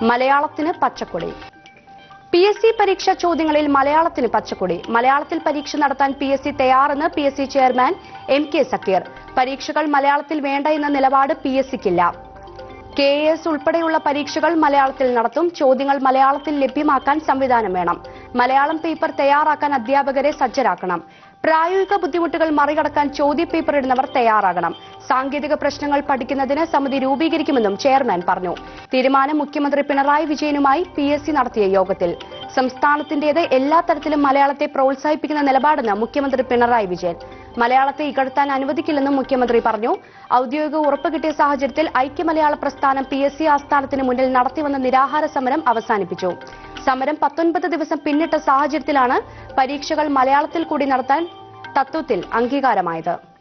മലയാളത്തിന് പച്ചക്കൊടി P S C പരീക്ഷ ചോദ്യങ്ങളിൽ മലയാളത്തിന് പച്ചക്കൊടി മലയാളത്തിൽ പരീക്ഷ നടത്താൻ പി എസ് സി തയ്യാറെന്ന് P S C chairman M K Zakir പരീക്ഷകൾ മലയാളത്തിൽ വേണ്ട എന്ന നിലപാട് പി എസ് സിക്കില്ല കെ എസ് ഉൾപ്പെടെയുള്ള പരീക്ഷകൾ മലയാളത്തിൽ നടത്തും ചോദ്യങ്ങൾ മലയാളത്തിൽ ലഭ്യമാക്കാൻ സംവിധാനം വേണം മലയാളം പേപ്പർ തയ്യാറാക്കാൻ അധ്യാപകരെ സജ്ജരാക്കണം പ്രായോഗിക ബുദ്ധിമുട്ടുകൾ മറികടക്കാൻ ചോദ്യപേപ്പർ ഇടുന്നവർ തയ്യാറാകണം സാങ്കേതിക പ്രശ്നങ്ങൾ പഠിക്കുന്നതിന് സമിതി രൂപീകരിക്കുമെന്നും ചെയർമാൻ പറഞ്ഞു തീരുമാനം മുഖ്യമന്ത്രി പിണറായി വിജയനുമായി പി എസ് സി നടത്തിയ യോഗത്തിൽ സംസ്ഥാനത്തിന്റേത് എല്ലാ തരത്തിലും മലയാളത്തെ പ്രോത്സാഹിപ്പിക്കുന്ന നിലപാടെന്ന് മുഖ്യമന്ത്രി പിണറായി വിജയൻ മലയാളത്തെ ഇകഴ്ത്താൻ അനുവദിക്കില്ലെന്നും മുഖ്യമന്ത്രി പറഞ്ഞു ഔദ്യോഗിക ഉറപ്പ് കിട്ടിയ സാഹചര്യത്തിൽ ഐക്യമലയാള പ്രസ്ഥാനം പി എസ് സി ആസ്ഥാനത്തിന് മുന്നിൽ നടത്തിവന്ന നിരാഹാര സമരം അവസാനിപ്പിച്ചു സമരം പത്തൊൻപത് ദിവസം പിന്നിട്ട സാഹചര്യത്തിലാണ് പരീക്ഷകൾ മലയാളത്തിൽ കൂടി നടത്താൻ തത്വത്തിൽ അംഗീകാരമായത്